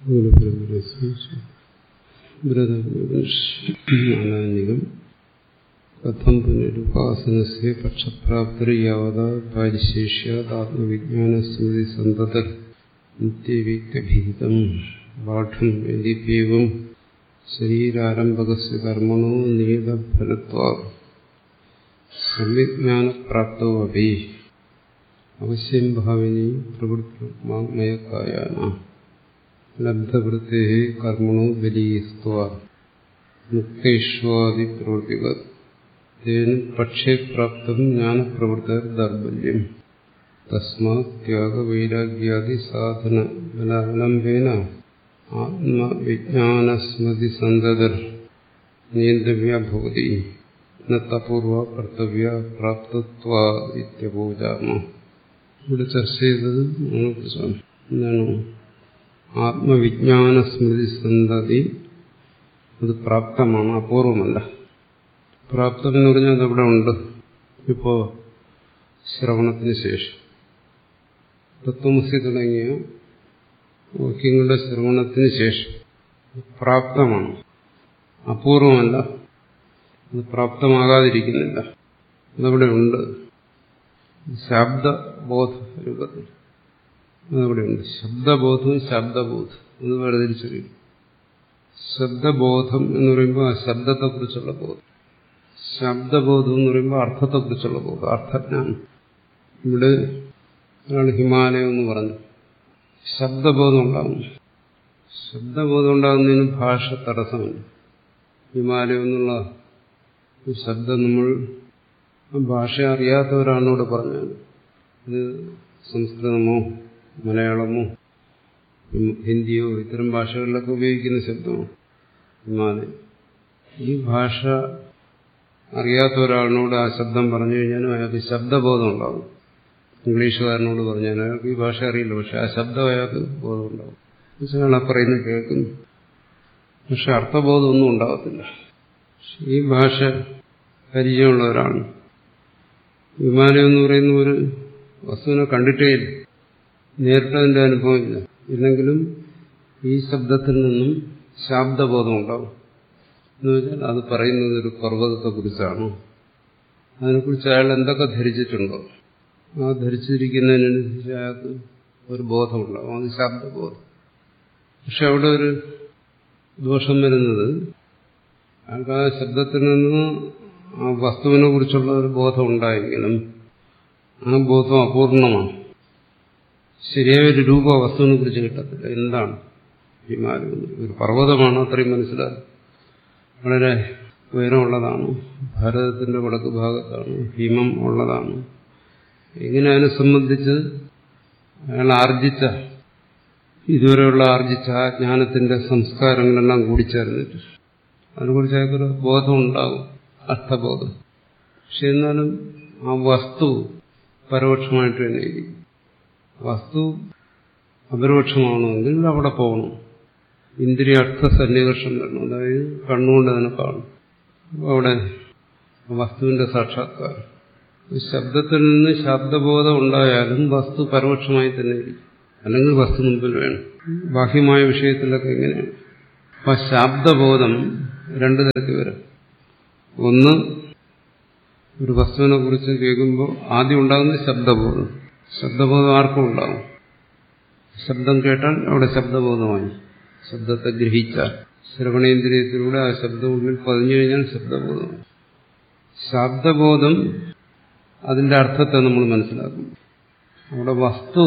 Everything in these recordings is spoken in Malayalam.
ബ്രതനാനികം കഥം പുനരുപാസനസ്യ പക്ഷപ്രാപ്തിർയാവത പരിശേഷ്യാത്മവിജ്ഞാനസ്മൃതി സന്തത നിത്യവിക്തഭീതം പാഠം യതിപ്യവം ശരീരാരംഭകസ്യ കർമ്മണോ നിയതഫലത്വാ സംവിജ്ഞാനപ്രാപ്തോ അപി അവശ്യം ഭാവിനി പ്രവൃത്തിമയക്കായാന ലബ്ധവൃത്തേ കർമ്മണോ ബലീസ്ത്വ മുക്തേഷ്വാദി പ്രവൃത്തിക തേന പക്ഷേ പ്രാപ്തം ജ്ഞാനപ്രവൃത്തർ ദൗർബല്യം തസ്മാത് ത്യാഗവൈരാഗ്യാദി സാധന ബലാവലംബേന ആത്മവിജ്ഞാനസ്മൃതി സന്തതർ നിയന്തവ്യ ഭവതി നത്തപൂർവ കർത്തവ്യ പ്രാപ്തത്വ ഇത്യപൂജാമ ഇവിടെ ചർച്ച ചെയ്തത് കുറിച്ചാണ് എന്താണ് ആത്മവിജ്ഞാനസ്മൃതി സന്തതി അത് പ്രാപ്തമാണ് അപൂർവമല്ല പ്രാപ്തം എന്ന് പറഞ്ഞാൽ അതവിടെ ഉണ്ട് ഇപ്പോ ശ്രവണത്തിന് ശേഷം തത്വമസി തുടങ്ങിയ വാക്യങ്ങളുടെ ശ്രവണത്തിന് ശേഷം പ്രാപ്തമാണ് അപൂർവമല്ല അത് പ്രാപ്തമാകാതിരിക്കുന്നില്ല അതവിടെ ഉണ്ട് ശബ്ദബോധ രൂപത്തിൽ അതവിടെയുണ്ട് ശബ്ദബോധവും ശബ്ദബോധം എന്ന് വേർതിരിച്ചറിയും ശബ്ദബോധം എന്ന് പറയുമ്പോൾ ആ ശബ്ദത്തെക്കുറിച്ചുള്ള ബോധം ശബ്ദബോധം എന്ന് പറയുമ്പോൾ അർത്ഥത്തെക്കുറിച്ചുള്ള ബോധം അർത്ഥജ്ഞാനം ഇവിടെ ഒരാൾ ഹിമാലയം എന്ന് പറഞ്ഞു ശബ്ദബോധം ഉണ്ടാകും ശബ്ദബോധം ഉണ്ടാകുന്നതിന് ഭാഷ തടസ്സമില്ല ഹിമാലയം എന്നുള്ള ശബ്ദം നമ്മൾ ഭാഷ അറിയാത്തവരാണ് ഇവിടെ പറഞ്ഞത് ഇത് സംസ്കൃതമോ മലയാളമോ ഹിന്ദിയോ ഇത്തരം ഭാഷകളിലൊക്കെ ഉപയോഗിക്കുന്ന ശബ്ദമാണ് ഹിമാലയം ഈ ഭാഷ അറിയാത്ത ഒരാളിനോട് ആ ശബ്ദം പറഞ്ഞു കഴിഞ്ഞാലും അയാൾക്ക് ശബ്ദബോധം ഉണ്ടാകും ഇംഗ്ലീഷുകാരനോട് പറഞ്ഞാൽ അയാൾക്ക് ഈ ഭാഷ അറിയില്ല പക്ഷെ ആ ശബ്ദം അയാൾക്ക് ബോധം ഉണ്ടാവും അയാൾ പറയുന്നത് കേൾക്കുന്നു പക്ഷെ അർത്ഥബോധമൊന്നും ഉണ്ടാകത്തില്ല ഈ ഭാഷ പരിചയമുള്ളവരാണ് ഹിമാലയം എന്ന് പറയുന്ന ഒരു വസ്തുവിനെ കണ്ടിട്ടേ ഇല്ല നേരിട്ടതിന്റെ അനുഭവമില്ല ഇല്ലെങ്കിലും ഈ ശബ്ദത്തിൽ നിന്നും ശാബ്ദബോധം ഉണ്ടാവും എന്ന് വെച്ചാൽ അത് പറയുന്നത് ഒരു പർവ്വതത്തെക്കുറിച്ചാണോ അതിനെക്കുറിച്ച് അയാൾ എന്തൊക്കെ ധരിച്ചിട്ടുണ്ടോ ആ ധരിച്ചിരിക്കുന്നതിനനുസരിച്ച് അയാൾക്ക് ഒരു ബോധമുണ്ടാവും അത് ശബ്ദബോധം പക്ഷെ അവിടെ ഒരു ദോഷം വരുന്നത് അയാൾക്ക് ആ ശബ്ദത്തിൽ നിന്ന് ആ വസ്തുവിനെ കുറിച്ചുള്ള ഒരു ബോധം ഉണ്ടായെങ്കിലും ആ ബോധം അപൂർണമാണ് ശരിയായ ഒരു രൂപ വസ്തുവിനെ കുറിച്ച് കിട്ടത്തില്ല എന്താണ് ഹിമാലയം ഒരു പർവ്വതമാണ് അത്രയും മനസ്സിലായി വളരെ ഉയരമുള്ളതാണ് ഭാരതത്തിന്റെ വടക്ക് ഭാഗത്താണ് ഹിമം ഉള്ളതാണ് ഇങ്ങനെ അതിനെ സംബന്ധിച്ച് അയാൾ ആർജിച്ച ഇതുവരെയുള്ള ആർജിച്ച ആ ജ്ഞാനത്തിന്റെ സംസ്കാരങ്ങളെല്ലാം കൂടിച്ചേർന്നിട്ട് അതിനെക്കുറിച്ച് അയാൾക്കൊരു ബോധം ഉണ്ടാകും അർത്ഥബോധം പക്ഷെ എന്നാലും ആ വസ്തു പരോക്ഷമായിട്ട് തന്നെ ഇരിക്കും വസ്തു അപരോക്ഷമാണെങ്കിൽ അവിടെ പോകണം ഇന്ദ്രിയാർത്ഥ സന്നികർഷം വരണം അതായത് കണ്ണുകൊണ്ട് അതിനെ കാണും അവിടെ വസ്തുവിന്റെ സാക്ഷാത്കാരം ശബ്ദത്തിൽ നിന്ന് ശബ്ദബോധം ഉണ്ടായാലും വസ്തു പരോക്ഷമായി തന്നെ ഇരിക്കും അല്ലെങ്കിൽ വസ്തു മുമ്പിൽ വേണം ബാഹ്യമായ വിഷയത്തിലൊക്കെ എങ്ങനെയാണ് അപ്പൊ ശബ്ദബോധം രണ്ടു തരത്തിൽ വരാം ഒന്ന് ഒരു വസ്തുവിനെ കുറിച്ച് കേൾക്കുമ്പോൾ ആദ്യം ഉണ്ടാകുന്ന ശബ്ദബോധം ശബ്ദബോധം ആർക്കും ഉണ്ടാകും ശബ്ദം കേട്ടാൽ അവിടെ ശബ്ദബോധമായി ശബ്ദത്തെ ഗ്രഹിച്ചാൽ ശ്രവണേന്ദ്രിയത്തിലൂടെ ആ ശബ്ദം ഉള്ളിൽ പതിഞ്ഞു കഴിഞ്ഞാൽ ശബ്ദബോധമായി ശബ്ദബോധം അതിന്റെ അർത്ഥത്തെ നമ്മൾ മനസ്സിലാക്കും അവിടെ വസ്തു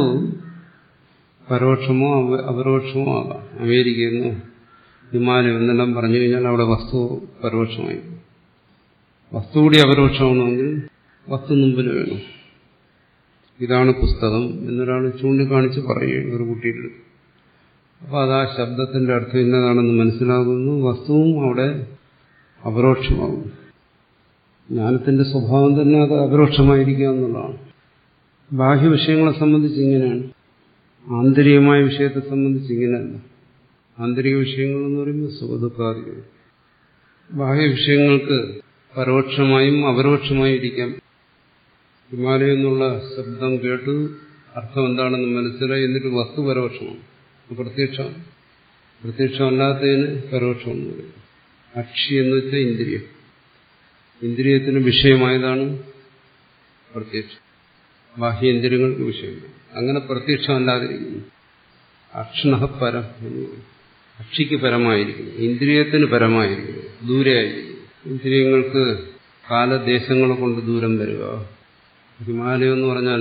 പരോക്ഷമോ അപരോക്ഷമോ ആകാം അമേരിക്കയിൽ നിന്നോ ഹിമാലയം എന്നെല്ലാം പറഞ്ഞു കഴിഞ്ഞാൽ അവിടെ വസ്തു പരോക്ഷമായി വസ്തു കൂടി അപരോക്ഷമാണെങ്കിൽ വസ്തു മുമ്പിൽ വേണം ഇതാണ് പുസ്തകം എന്നൊരാൾ ചൂണ്ടിക്കാണിച്ച് പറയുകയാണ് ഒരു കുട്ടിയുടെ അപ്പോൾ അത് ആ ശബ്ദത്തിന്റെ അർത്ഥം ഇന്നതാണെന്ന് മനസ്സിലാകുന്നു വസ്തുവും അവിടെ അപരോക്ഷമാകും ജ്ഞാനത്തിന്റെ സ്വഭാവം തന്നെ അത് അപരോക്ഷമായിരിക്കുക എന്നുള്ളതാണ് ബാഹ്യ വിഷയങ്ങളെ സംബന്ധിച്ച് ഇങ്ങനെയാണ് ആന്തരികമായ വിഷയത്തെ സംബന്ധിച്ച് ഇങ്ങനെയല്ല ആന്തരിക വിഷയങ്ങൾ എന്ന് പറയുമ്പോൾ സുഖദുഃഖാദികൾ ബാഹ്യ വിഷയങ്ങൾക്ക് പരോക്ഷമായും അപരോക്ഷമായും ഇരിക്കാം ഹിമാലയം എന്നുള്ള ശബ്ദം കേട്ട് അർത്ഥം എന്താണെന്ന് മനസ്സിലായി എന്നിട്ട് വസ്തു പരോക്ഷമാണ് പ്രത്യക്ഷമാണ് പ്രത്യക്ഷമല്ലാത്തതിന് പരോക്ഷം എന്ന് പറയും അക്ഷി എന്ന് വെച്ചാൽ ഇന്ദ്രിയം ഇന്ദ്രിയത്തിന് വിഷയമായതാണ് പ്രത്യക്ഷം ബാഹ്യേന്ദ്രിയങ്ങൾക്ക് വിഷയം അങ്ങനെ പ്രത്യക്ഷമല്ലാതിരിക്കുന്നു അക്ഷണ പരം എന്ന് പറയും അക്ഷിക്ക് പരമായിരിക്കുന്നു ഇന്ദ്രിയത്തിന് പരമായിരിക്കുന്നു ദൂരെയായിരിക്കുന്നു ഇന്ദ്രിയങ്ങൾക്ക് കാലദേശങ്ങളെ കൊണ്ട് ദൂരം വരിക ഹിമാലയം എന്ന് പറഞ്ഞാൽ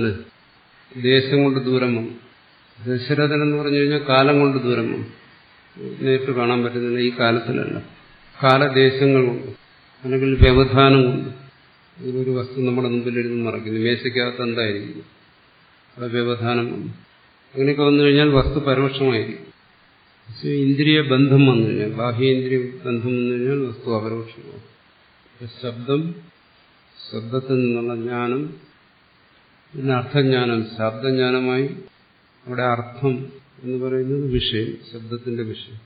ദേശം കൊണ്ട് ദൂരം വന്നു ദശരഥൻ എന്ന് പറഞ്ഞു കഴിഞ്ഞാൽ കാലം കൊണ്ട് ദൂരം വന്നു നേരിട്ട് കാണാൻ പറ്റുന്നില്ല ഈ കാലത്തിലല്ല കാലദേശങ്ങൾ കൊണ്ട് അല്ലെങ്കിൽ വ്യവധാനം കൊണ്ട് ഇതിലൊരു വസ്തു നമ്മുടെ മുമ്പിലിരുന്ന് മറക്കുന്നു മേശയ്ക്കകത്ത് എന്തായിരിക്കും അവിടെ വ്യവധാനം വന്നു അങ്ങനെയൊക്കെ വന്നു കഴിഞ്ഞാൽ വസ്തു പരോക്ഷമായിരിക്കും പക്ഷേ ഇന്ദ്രിയ ബന്ധം വന്നു കഴിഞ്ഞാൽ ബാഹ്യേന്ദ്രിയ ബന്ധം വന്നു കഴിഞ്ഞാൽ വസ്തു അപരോക്ഷമാകും ശബ്ദം ശബ്ദത്തിൽ നിന്നുള്ള ജ്ഞാനം പിന്നെ അർത്ഥജ്ഞാനം ശബ്ദജ്ഞാനമായി അവിടെ അർത്ഥം എന്ന് പറയുന്നത് വിഷയം ശബ്ദത്തിന്റെ വിഷയം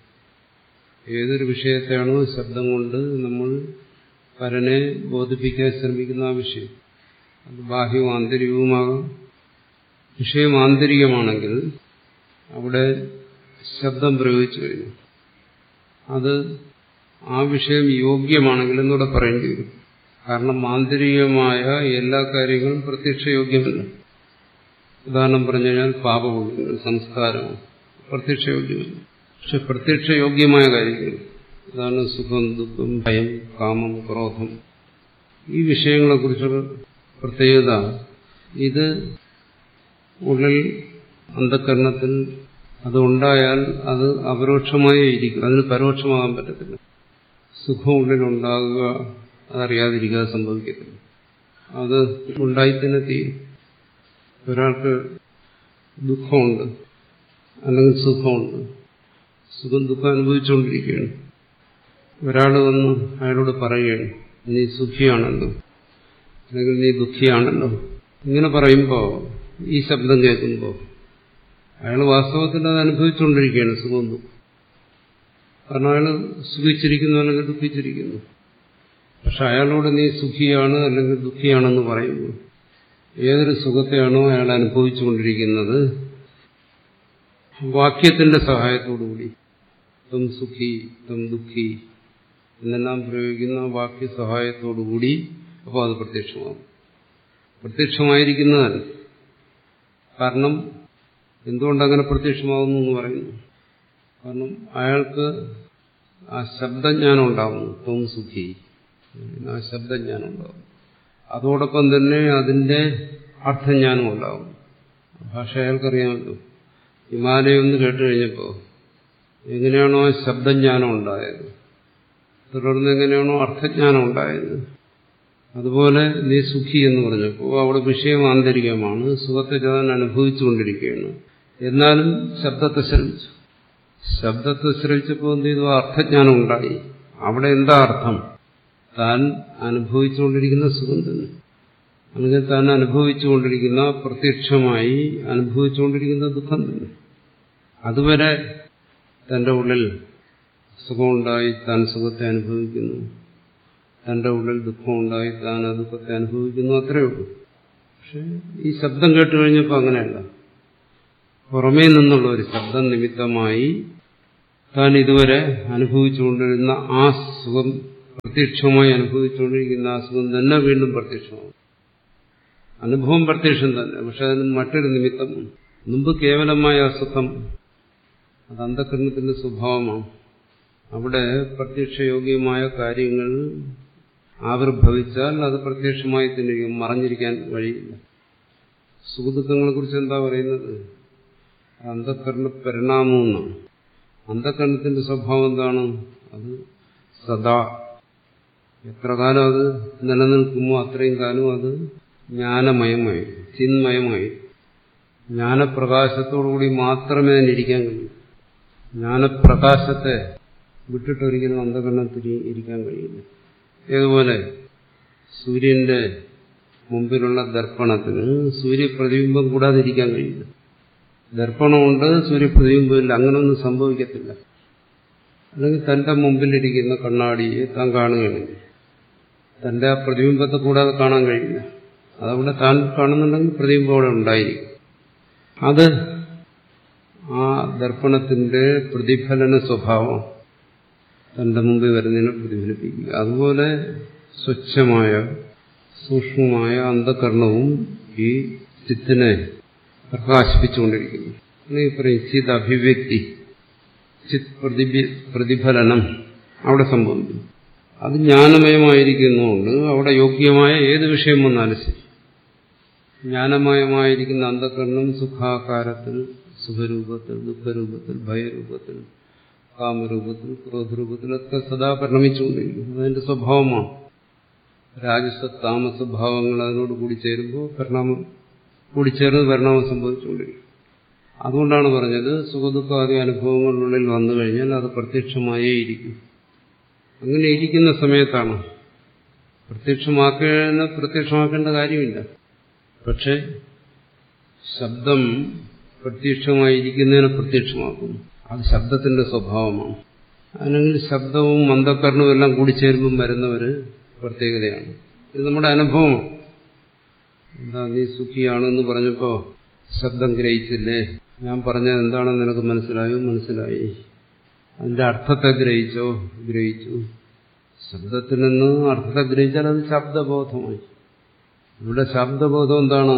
ഏതൊരു വിഷയത്തെയാണോ ശബ്ദം കൊണ്ട് നമ്മൾ പരനെ ബോധിപ്പിക്കാൻ ശ്രമിക്കുന്ന ആ വിഷയം അത് ബാഹ്യവും ആന്തരികവുമാകാം വിഷയം ആന്തരികമാണെങ്കിൽ അവിടെ ശബ്ദം പ്രയോഗിച്ചു കഴിഞ്ഞു അത് ആ വിഷയം യോഗ്യമാണെങ്കിൽ എന്നൂടെ പറയേണ്ടി വരും കാരണം ആന്തരികമായ എല്ലാ കാര്യങ്ങളും പ്രത്യക്ഷയോഗ്യമല്ല ഉദാഹരണം പറഞ്ഞു കഴിഞ്ഞാൽ പാപപുണ്യങ്ങൾ സംസ്കാരം പ്രത്യക്ഷയോഗ്യമല്ല പക്ഷെ പ്രത്യക്ഷയോഗ്യമായ കാര്യങ്ങൾ ഉദാഹരണം സുഖം ദുഃഖം ഭയം കാമം ക്രോധം ഈ വിഷയങ്ങളെക്കുറിച്ചുള്ള പ്രത്യേകത ഇത് ഉള്ളിൽ അന്ധകരണത്തിൽ അത് ഉണ്ടായാൽ അത് അപരോക്ഷമായേ ഇരിക്കും അതിന് പരോക്ഷമാകാൻ പറ്റത്തില്ല സുഖം ഉള്ളിലുണ്ടാകുക അതറിയാതിരിക്കാതെ സംഭവിക്കത്തില്ല അത് ഉണ്ടായി തന്നെ തീരും ഒരാൾക്ക് ദുഃഖമുണ്ട് അല്ലെങ്കിൽ സുഖമുണ്ട് സുഖം ദുഃഖം അനുഭവിച്ചുകൊണ്ടിരിക്കുകയാണ് ഒരാൾ വന്ന് അയാളോട് പറയുകയാണ് നീ സുഖിയാണല്ലോ അല്ലെങ്കിൽ നീ ദുഃഖിയാണല്ലോ ഇങ്ങനെ പറയുമ്പോൾ ഈ ശബ്ദം കേൾക്കുമ്പോൾ അയാൾ വാസ്തവത്തിൽ അത് അനുഭവിച്ചുകൊണ്ടിരിക്കുകയാണ് സുഖം ദുഃഖം കാരണം അയാൾ സുഖിച്ചിരിക്കുന്നു അല്ലെങ്കിൽ ദുഃഖിച്ചിരിക്കുന്നു പക്ഷെ അയാളോട് നീ സുഖിയാണ് അല്ലെങ്കിൽ ദുഃഖിയാണെന്ന് പറയുമ്പോൾ ഏതൊരു സുഖത്തെയാണോ അയാൾ അനുഭവിച്ചുകൊണ്ടിരിക്കുന്നത് വാക്യത്തിന്റെ സഹായത്തോടുകൂടി തം സുഖി തം ദുഃഖി എന്നെല്ലാം പ്രയോഗിക്കുന്ന വാക്യ സഹായത്തോടുകൂടി അപ്പോൾ അത് പ്രത്യക്ഷമാകും പ്രത്യക്ഷമായിരിക്കുന്നതല്ല കാരണം എന്തുകൊണ്ടങ്ങനെ പ്രത്യക്ഷമാകുന്നു എന്ന് പറയുന്നു കാരണം അയാൾക്ക് ആ ശബ്ദജ്ഞാനം ഉണ്ടാകുന്നു ത്വം സുഖി ആ ശബ്ദജ്ഞാനം ഉണ്ടാകും അതോടൊപ്പം തന്നെ അതിന്റെ അർത്ഥജ്ഞാനം ഉണ്ടാകും ഭാഷ അയാൾക്കറിയാമല്ലോ ഹിമാലയം എന്ന് കേട്ട് കഴിഞ്ഞപ്പോൾ എങ്ങനെയാണോ ശബ്ദജ്ഞാനം ഉണ്ടായത് തുടർന്ന് എങ്ങനെയാണോ അർത്ഥജ്ഞാനം ഉണ്ടായത് അതുപോലെ നീ സുഖി എന്ന് പറഞ്ഞപ്പോൾ അവിടെ വിഷയം ആന്തരികമാണ് സുഖത്തെ താൻ അനുഭവിച്ചുകൊണ്ടിരിക്കുകയാണ് എന്നാലും ശബ്ദത്തെ ശ്രമിച്ചു ശബ്ദത്തെ ശ്രമിച്ചപ്പോൾ എന്ത് ചെയ്തു അർത്ഥജ്ഞാനം ഉണ്ടായി അവിടെ എന്താ അർത്ഥം താൻ അനുഭവിച്ചുകൊണ്ടിരിക്കുന്ന സുഖം തന്നെ അല്ലെങ്കിൽ താൻ അനുഭവിച്ചുകൊണ്ടിരിക്കുന്ന പ്രത്യക്ഷമായി അനുഭവിച്ചുകൊണ്ടിരിക്കുന്ന ദുഃഖം തന്നെ അതുവരെ തന്റെ ഉള്ളിൽ സുഖമുണ്ടായി താൻ സുഖത്തെ അനുഭവിക്കുന്നു തന്റെ ഉള്ളിൽ ദുഃഖമുണ്ടായി താൻ ആ ദുഃഖത്തെ അനുഭവിക്കുന്നു അത്രയേ ഉള്ളൂ പക്ഷെ ഈ ശബ്ദം കേട്ട് കഴിഞ്ഞപ്പോൾ അങ്ങനെയല്ല പുറമേ നിന്നുള്ള ഒരു ശബ്ദം നിമിത്തമായി താൻ ഇതുവരെ അനുഭവിച്ചുകൊണ്ടിരുന്ന ആ സുഖം പ്രത്യക്ഷമായി അനുഭവിച്ചുകൊണ്ടിരിക്കുന്ന ആ സുഖം തന്നെ വീണ്ടും പ്രത്യക്ഷമാവും അനുഭവം പ്രത്യക്ഷം തന്നെ പക്ഷെ അതിന് മറ്റൊരു നിമിത്തം മുമ്പ് കേവലമായ അസുഖം അത് അന്ധകരണത്തിന്റെ സ്വഭാവമാണ് അവിടെ പ്രത്യക്ഷയോഗ്യമായ കാര്യങ്ങൾ ആവിർഭവിച്ചാൽ അത് പ്രത്യക്ഷമായി തന്നെ മറഞ്ഞിരിക്കാൻ വഴിയില്ല സുഖദുഃഖങ്ങളെ കുറിച്ച് എന്താ പറയുന്നത് അന്ധകരണ പരിണാമം എന്നാണ് അന്ധകരണത്തിന്റെ സ്വഭാവം എന്താണ് അത് സദാ എത്ര കാലം അത് നിലനിൽക്കുമോ അത്രയും കാലം അത് ജ്ഞാനമയമായി ചിന്മയമായി ജ്ഞാനപ്രകാശത്തോടുകൂടി മാത്രമേ അതിനിരിക്കാൻ കഴിയൂ ജ്ഞാനപ്രകാശത്തെ വിട്ടിട്ടൊരിക്കലും അന്ധകരണത്തിൽ ഇരിക്കാൻ കഴിയില്ല ഏതുപോലെ സൂര്യന്റെ മുമ്പിലുള്ള ദർപ്പണത്തിന് സൂര്യപ്രതിബിംബം കൂടാതെ ഇരിക്കാൻ കഴിയില്ല ദർപ്പണമുണ്ട് സൂര്യപ്രതിബിംബമില്ല അങ്ങനൊന്നും സംഭവിക്കത്തില്ല അല്ലെങ്കിൽ തന്റെ മുമ്പിലിരിക്കുന്ന കണ്ണാടിയെ താൻ കാണുകയാണെങ്കിൽ തന്റെ ആ പ്രതിബിംബത്തെ കൂടാതെ കാണാൻ കഴിയില്ല അതവിടെ താൻ കാണുന്നുണ്ടെങ്കിൽ പ്രതിബിംബം അവിടെ ഉണ്ടായിരിക്കും അത് ആ ദർപ്പണത്തിന്റെ പ്രതിഫലന സ്വഭാവം തന്റെ മുമ്പിൽ വരുന്നതിനെ പ്രതിഫലിപ്പിക്കുക അതുപോലെ സ്വച്ഛമായ സൂക്ഷ്മമായ അന്ധകരണവും ഈ ചിത്തിനെ പ്രകാശിപ്പിച്ചുകൊണ്ടിരിക്കുന്നു ഈ പറയും ചിത് അഭിവ്യക്തി ചിത് പ്രതിഫലനം അവിടെ സംഭവിക്കുന്നു അത് ജ്ഞാനമയമായിരിക്കുന്നതുകൊണ്ട് അവിടെ യോഗ്യമായ ഏത് വിഷയം വന്നാലും ശരി ജ്ഞാനമയമായിരിക്കുന്ന അന്ധകരണം സുഖാകാരത്തിൽ സുഖരൂപത്തിൽ ദുഃഖരൂപത്തിൽ ഭയരൂപത്തിൽ കാമരൂപത്തിൽ ക്രോധരൂപത്തിലൊക്കെ സദാ പരിണമിച്ചുകൊണ്ടിരിക്കും അതിന്റെ സ്വഭാവമാണ് രാജസ താമസ ഭാവങ്ങൾ അതിനോട് കൂടി ചേരുമ്പോൾ പരിണാമം കൂടിച്ചേർന്ന് പരിണാമം സംഭവിച്ചുകൊണ്ടിരിക്കും അതുകൊണ്ടാണ് പറഞ്ഞത് സുഖദുഃഖാദി അനുഭവങ്ങളിനുള്ളിൽ വന്നു കഴിഞ്ഞാൽ അത് പ്രത്യക്ഷമായേ ഇരിക്കും അങ്ങനെ ഇരിക്കുന്ന സമയത്താണ് പ്രത്യക്ഷമാക്കേണ്ട പ്രത്യക്ഷമാക്കേണ്ട കാര്യമില്ല പക്ഷെ ശബ്ദം പ്രത്യക്ഷമായിരിക്കുന്നതിനെ പ്രത്യക്ഷമാക്കുന്നു അത് ശബ്ദത്തിന്റെ സ്വഭാവമാണ് അല്ലെങ്കിൽ ശബ്ദവും മന്ദക്കരണവും എല്ലാം കൂടി ചേരുമ്പം വരുന്നവര് പ്രത്യേകതയാണ് ഇത് നമ്മുടെ അനുഭവം എന്താ നീ സുഖിയാണെന്ന് പറഞ്ഞപ്പോ ശബ്ദം ഗ്രഹിച്ചില്ലേ ഞാൻ പറഞ്ഞത് എന്താണെന്ന് നിനക്ക് മനസ്സിലായോ മനസ്സിലായി അതിന്റെ അർത്ഥത്തെ ഗ്രഹിച്ചോ ഗ്രഹിച്ചു ശബ്ദത്തിൽ നിന്ന് അർത്ഥത്തെ ഗ്രഹിച്ചാൽ അത് ശബ്ദബോധമായി ഇവിടെ ശബ്ദബോധം എന്താണ്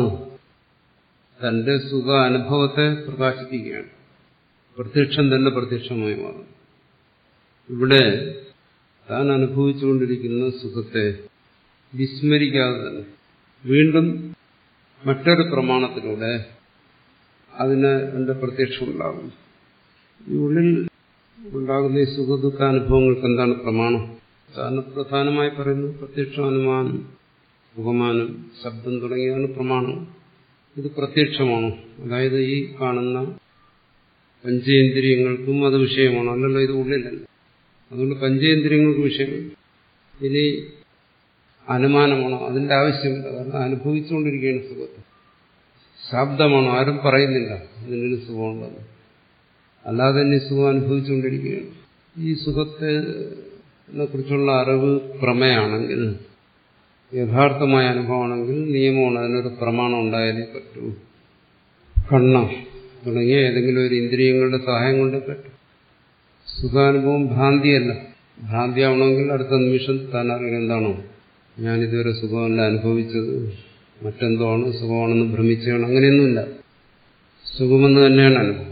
തന്റെ സുഖ അനുഭവത്തെ പ്രകാശിപ്പിക്കുകയാണ് പ്രത്യക്ഷം തന്നെ പ്രത്യക്ഷമായി മാറും ഇവിടെ താൻ അനുഭവിച്ചുകൊണ്ടിരിക്കുന്ന സുഖത്തെ വിസ്മരിക്കാതെ തന്നെ വീണ്ടും മറ്റൊരു പ്രമാണത്തിലൂടെ അതിന് എന്റെ പ്രത്യക്ഷം ഉണ്ടാകും ഈ ഉള്ളിൽ ഉണ്ടാകുന്ന ഈ സുഖദുഃഖ അനുഭവങ്ങൾക്ക് എന്താണ് പ്രമാണം കാരണം പ്രധാനമായി പറയുന്നു പ്രത്യക്ഷ അനുമാനം മുഖമാനം ശബ്ദം തുടങ്ങിയതാണ് പ്രമാണം ഇത് പ്രത്യക്ഷമാണോ അതായത് ഈ കാണുന്ന പഞ്ചേന്ദ്രിയങ്ങൾക്കും അത് വിഷയമാണോ അല്ലല്ലോ ഇത് ഉള്ളിലല്ല അതുകൊണ്ട് പഞ്ചേന്ദ്രിയങ്ങൾക്ക് വിഷയം ഇനി അനുമാനമാണോ അതിന്റെ ആവശ്യമില്ല കാരണം അനുഭവിച്ചുകൊണ്ടിരിക്കുകയാണ് സുഖത്തെ ശബ്ദമാണോ ആരും പറയുന്നില്ല ഇതിനൊരു സുഖമുണ്ടെന്ന് അല്ലാതെ തന്നെ സുഖം അനുഭവിച്ചുകൊണ്ടിരിക്കുകയാണ് ഈ സുഖത്തെ കുറിച്ചുള്ള അറിവ് പ്രമേയാണെങ്കിൽ യഥാർത്ഥമായ അനുഭവമാണെങ്കിൽ നിയമമാണ് അതിനൊരു പ്രമാണം ഉണ്ടായാലേ പറ്റൂ കണ്ണ തുടങ്ങിയ ഏതെങ്കിലും ഒരു ഇന്ദ്രിയങ്ങളുടെ സഹായം കൊണ്ട് പറ്റും സുഖാനുഭവം ഭ്രാന്തിയല്ല ഭ്രാന്തിയാവണമെങ്കിൽ അടുത്ത നിമിഷം താൻ അറിയുന്നത് എന്താണോ ഞാനിതുവരെ സുഖമല്ല അനുഭവിച്ചത് മറ്റെന്തോ ആണ് സുഖമാണെന്ന് ഭ്രമിച്ചാണ് അങ്ങനെയൊന്നുമില്ല സുഖമെന്ന് തന്നെയാണ് അനുഭവം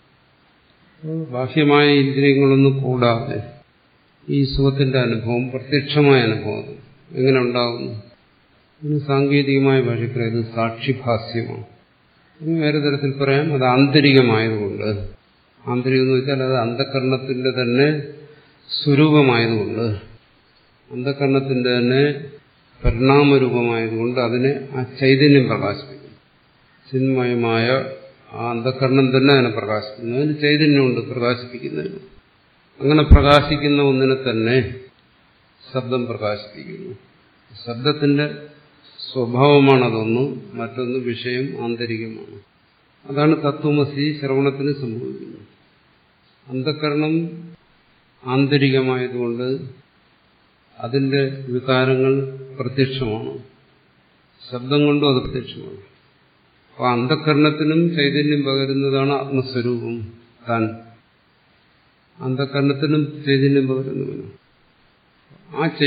ബാഹ്യമായ ഇന്ദ്രിയങ്ങളൊന്നും കൂടാതെ ഈ സുഖത്തിന്റെ അനുഭവം പ്രത്യക്ഷമായ അനുഭവം എങ്ങനെ ഉണ്ടാകുന്നു ഇതിന് സാങ്കേതികമായ ഭാഷയ്ക്ക് ഇത് സാക്ഷിഭാസ്യമാണ് ഇത് വേറെ തരത്തിൽ പറയാം അത് ആന്തരികമായതുകൊണ്ട് ആന്തരികം എന്ന് വെച്ചാൽ അത് അന്ധകരണത്തിന്റെ തന്നെ സ്വരൂപമായതുകൊണ്ട് അന്ധകരണത്തിന്റെ തന്നെ പരിണാമരൂപമായതുകൊണ്ട് അതിനെ ആ ചൈതന്യം പ്രകാശിപ്പിക്കും ചിന്മയമായ ആ അന്ധകരണം തന്നെ അതിനെ പ്രകാശിപ്പിക്കുന്നു അതിന് ചൈതന്യമുണ്ട് പ്രകാശിപ്പിക്കുന്നതിന് അങ്ങനെ പ്രകാശിക്കുന്ന ഒന്നിനെ തന്നെ ശബ്ദം പ്രകാശിപ്പിക്കുന്നു ശബ്ദത്തിന്റെ സ്വഭാവമാണ് അതൊന്ന് മറ്റൊന്ന് വിഷയം ആന്തരികമാണ് അതാണ് തത്വമസി ശ്രവണത്തിന് സംഭവിക്കുന്നത് അന്ധകരണം ആന്തരികമായതുകൊണ്ട് അതിന്റെ വികാരങ്ങൾ പ്രത്യക്ഷമാണ് ശബ്ദം കൊണ്ടും അത് പ്രത്യക്ഷമാണ് അപ്പൊ അന്ധകരണത്തിനും ചൈതന്യം പകരുന്നതാണ് ആത്മസ്വരൂപം താൻ അന്ധകരണത്തിനും ചൈതന്യം പകരുന്നവനും ആ